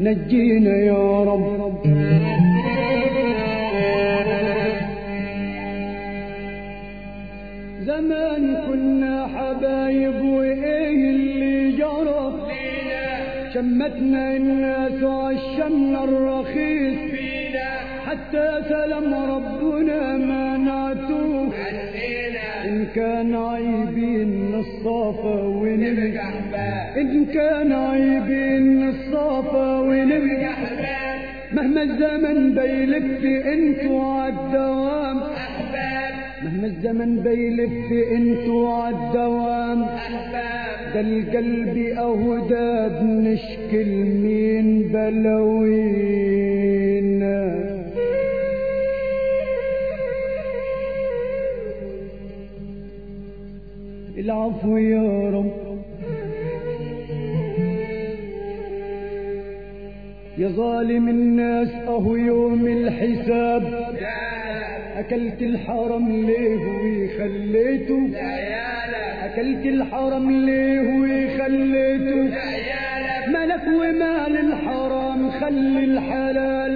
نجينا يا رب زمان كنا حبايب وايه اللي جرى شمتنا الناس وعشمنا الرخيص حتى سلم ربنا ما نعتوه إن كان عيبين نصافى ونبقى إن كان عيبين نصافى ونبقى مهما الزمن بيلف انتوا عالدوام مهما الزمن بيلف انتوا عالدوام ده القلب اهو ده بنشكل مين بلوينا العفو يا رب يا ظالم الناس اهو يوم الحساب اكلت الحرم ليه وخليته اكلت الحرم ليه وخليته ملك ومال الحرام خلي الحلال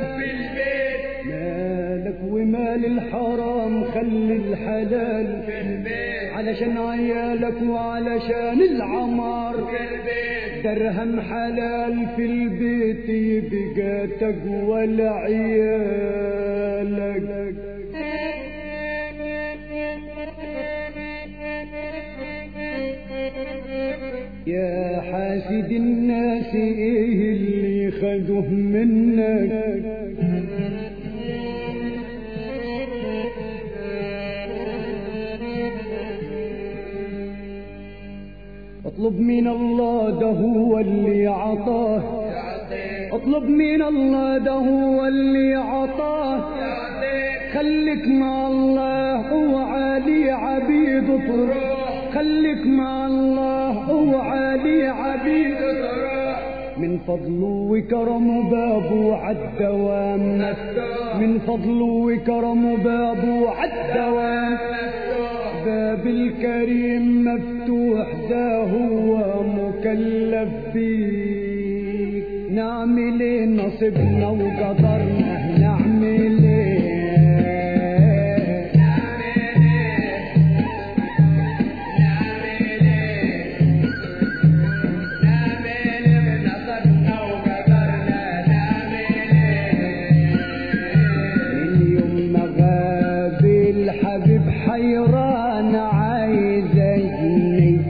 مالك ومال الحرام خلي الحلال علشان عيالك وعلشان العمار درهم حلال في البيت يبقى تقوى لعيالك يا حاسد الناس ايه اللي خدوه منك اطلب من الله ده هو اللي عطاه اطلب من الله ده هو اللي عطاه خليك مع الله اوعى عبيد تروح خليك مع الله اوعى عبيد تروح من فضله وكرمه بابه عالدوام من فضله وكرمه بابه عالدوام باب الكريم مفتوح ده هو مكلف بيك نعمل ايه نصيبنا وقدرنا نعمل ايه من يوم ما غاب الحبيب حيران عايزني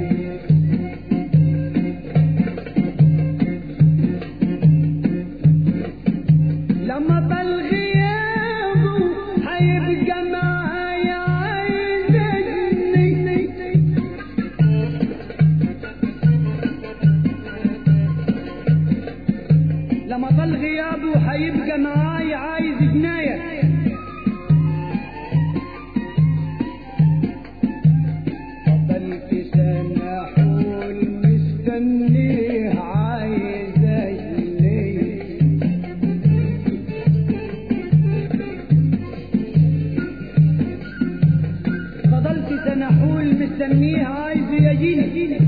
لما بالغيابه حيبقى معايا عايزني لما طال غيابه حيبقى معاي عايز جناية فضلت سنة حول مستنيه عايز اجنيه فضلت سنة حول مستنيه عايز يجيني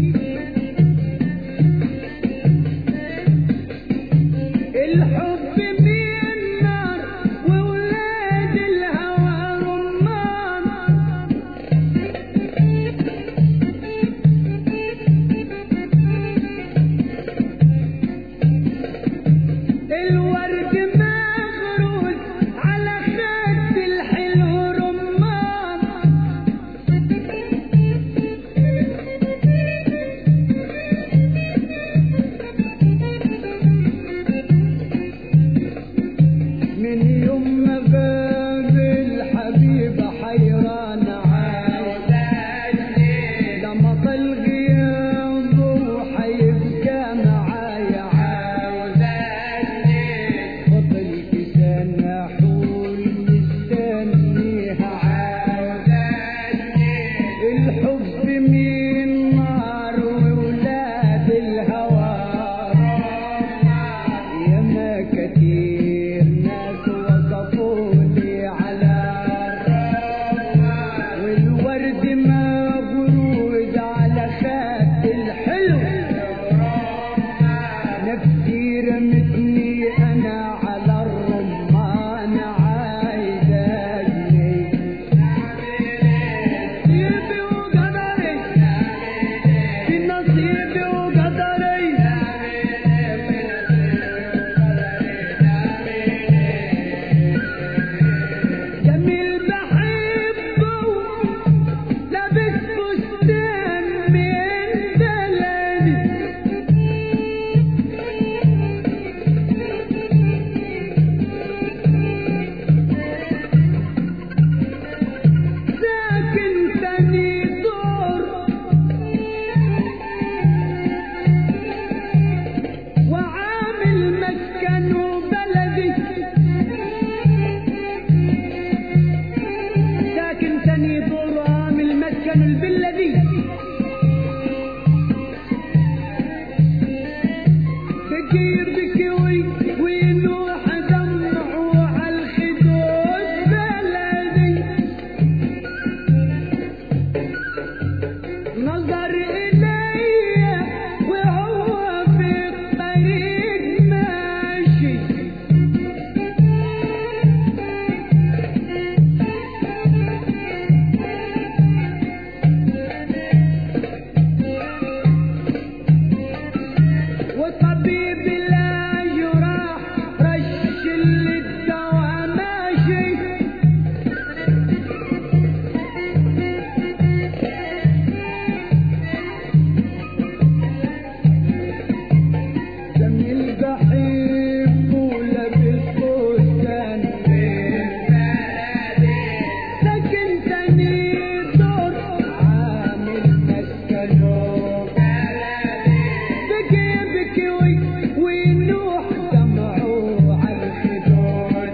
الحب من نار وولاد الهوى رمان الورد مغروس على خد الحلو رمان سكنوا الفيلا دي بكير بكوي ونوح دمعوا على الخدود بلدي نظر إلي وهو في الطريق ماشي وطبيب لا جراح رش اللي الدواء ماشي دم الجحيم ولبس فستان سكن تاني دور عامل مسكنه بكي بكي وي وينوح دمعه على الخدود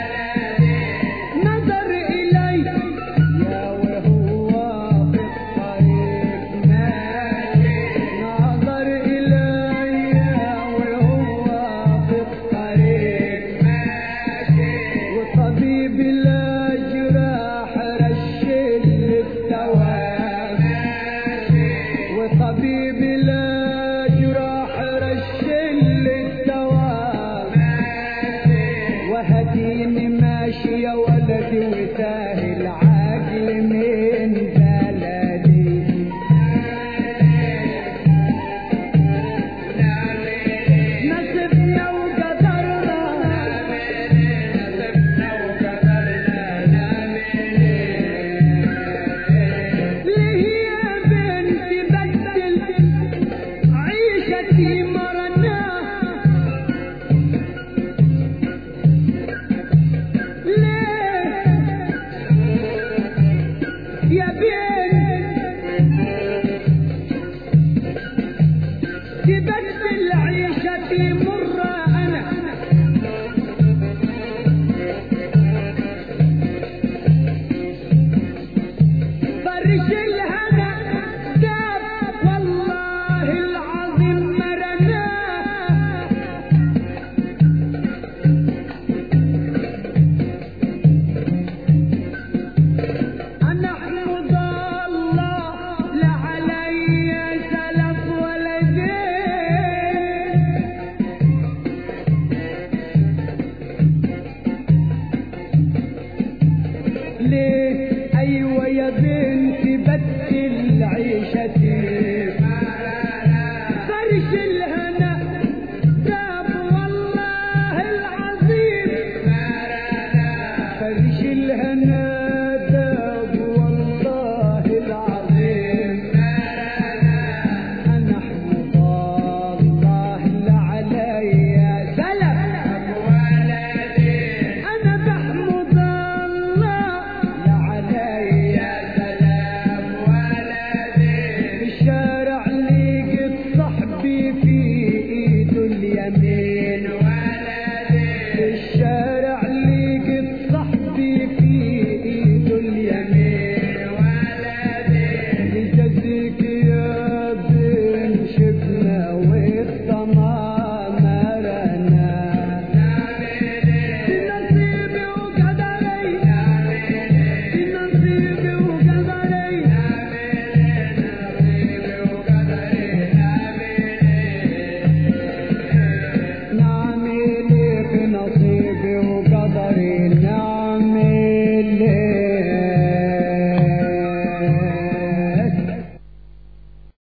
نظر إلي يا وهو في الطريق ماشي نظر إلي يا وهو في الطريق ماشي وطبيب لا جراح رشد الدواء وطبيب لا جراح رشل الدواء وهديني ماشي يا ولدي وتاه العقل من بلدي نسبنا وقدرنا ليه يا بنتي بدل عيشتي مرنا ليه يا بنتي تبدل عيشتي مرة أنا فرش الهنا داب والله العظيم مرنا أنا أحمد الله لا علي سلف ولا دين ليه ايوه يا بنتي بدي